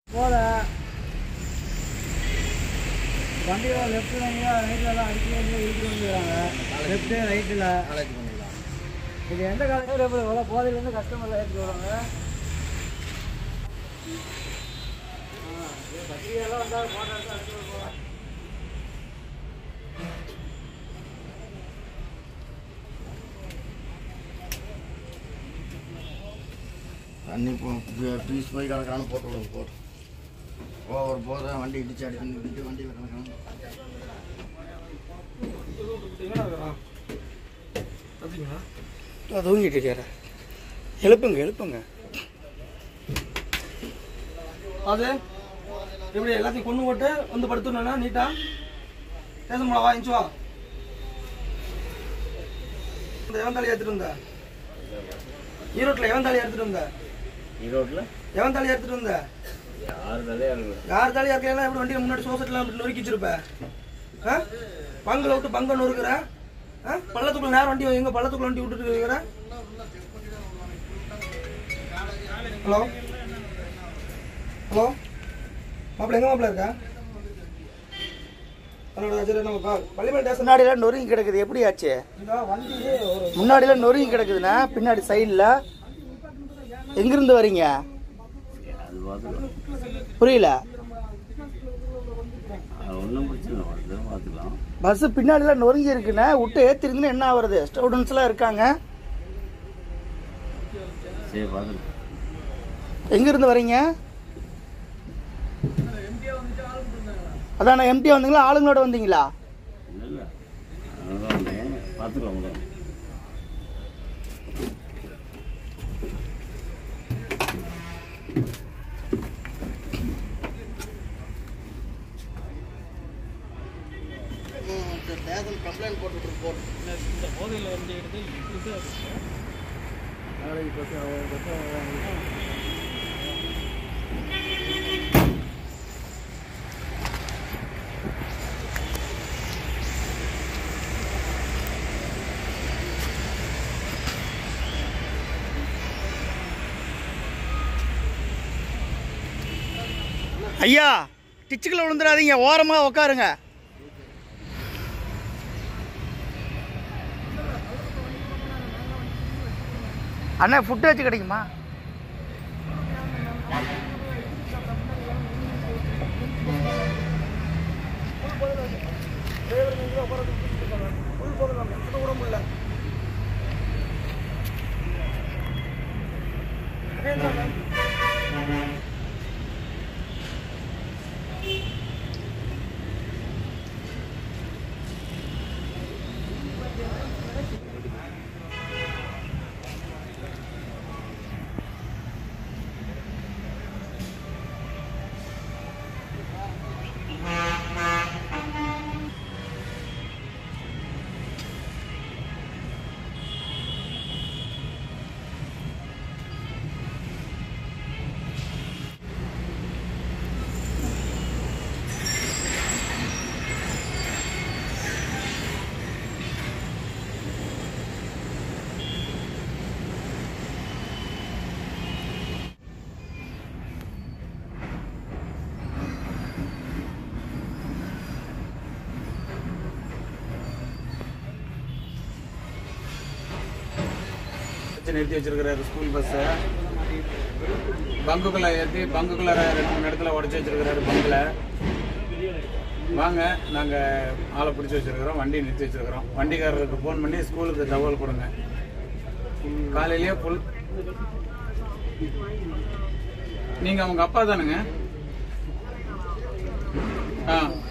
போல வண்டியோட லெஃப்ட் ரைட்லலாம் அடிச்சு வந்து இழுத்துட்டு வந்துருக்காங்க லெஃப்ட்டு ரைட்டில் நாளைக்கு பண்ணிடலாம் இது எந்த காலத்தில் எப்படி எவ்வளோ போதையிலேருந்து கஸ்டமரில் ஏற்றி வருவாங்க பத்திரிகையெல்லாம் வந்தால் போட்டோ எடுத்து அடிச்சு போகலாம் தண்ணி போ பீஸ் போய் கிடக்கிறான்னு போட்டு விடுங்க போட்டு ஓவர் போதை வண்டி இடிச்சு அடிச்சு வண்டி கிடக்கிறான் தூங்கிட்டு இருக்காரு எழுப்புங்க எழுப்புங்க அது எப்படி எல்லாத்தையும் கொண்டு போட்டு வந்து படுத்துனா நீட்டா பேச முடியல வா இன்ச்சு வா இந்த எவன் தாலி எடுத்துட்டு வந்த ஈரோட்டில் எவன் தாலி எடுத்துட்டு வந்த ஈரோட்டில் எவன் தாலி எடுத்துட்டு வந்த யாரு தலையாக இருக்குது யார் தாலி இருக்கலாம் எப்படி வண்டியை முன்னாடி சோசைட்லாம் அப்படி நொறுக்கி வச்சிருப்ப ஆ பங்கில் விட்டு பங்கை நொறுக்குற ஆ பள்ளத்துக்குள்ள நேரம் வண்டி எங்க பள்ளத்துக்குள்ள வண்டி விட்டுட்டு இருக்கிற ஹலோ ஹலோ மாப்பிள்ள எங்க மாப்பிள்ள இருக்கா ஹலோ சரி நம்ம பா- பள்ளிமலை ஸ்டேஷன் முன்னாடிலாம் நொறுங்கி கிடக்குது எப்படி ஆச்சு இதோ வண்டி ஒரு முன்னாடிலாம் நொறுங்கி கிடக்குதுண்ணா பின்னாடி சைடில் எங்கிருந்து வரீங்க அது பார்த்துக்கலாம் புரியல ஒன்றும் பிரச்சனை இல்லை வந்து பார்த்துக்கலாம் பஸ் பின்னாடிலாம் நொறுங்கி இருக்குண்ணே விட்டு ஏற்றிருந்துன்னு என்ன ஆகுறது ஸ்டூடெண்ட்ஸ்லாம் இருக்காங்க சரி பார்த்துக்கலாம் எங்கிருந்து வரீங்க அதான் எம்டி வந்தீங்களா ஆளுங்களோட வந்தீங்களா இல்லை இல்லை அதனால வந்தேன் பார்த்துக்கலாம் முடியும் ஸ்டேஷன் கம்ப்ளைண்ட் போட்டுட்டு போட்டு ஐயா டிச்சுக்குள்ள விழுந்துடாதீங்க ஓரமாக உட்காருங்க அண்ணா ஃபுட்டு வச்சு கிடைக்குமா வச்சு நிறுத்தி வச்சிருக்கிறாரு ஸ்கூல் பஸ்ஸை பங்குக்குள்ள ஏற்றி பங்குக்குள்ள ரெண்டு மூணு இடத்துல உடச்சி வச்சிருக்கிறாரு பங்கில் வாங்க நாங்கள் ஆளை பிடிச்சி வச்சிருக்கிறோம் வண்டி நிறுத்தி வச்சிருக்கிறோம் வண்டிக்காரருக்கு ஃபோன் பண்ணி ஸ்கூலுக்கு தகவல் கொடுங்க காலையிலேயே புல் நீங்கள் அவங்க அப்பா தானுங்க ஆ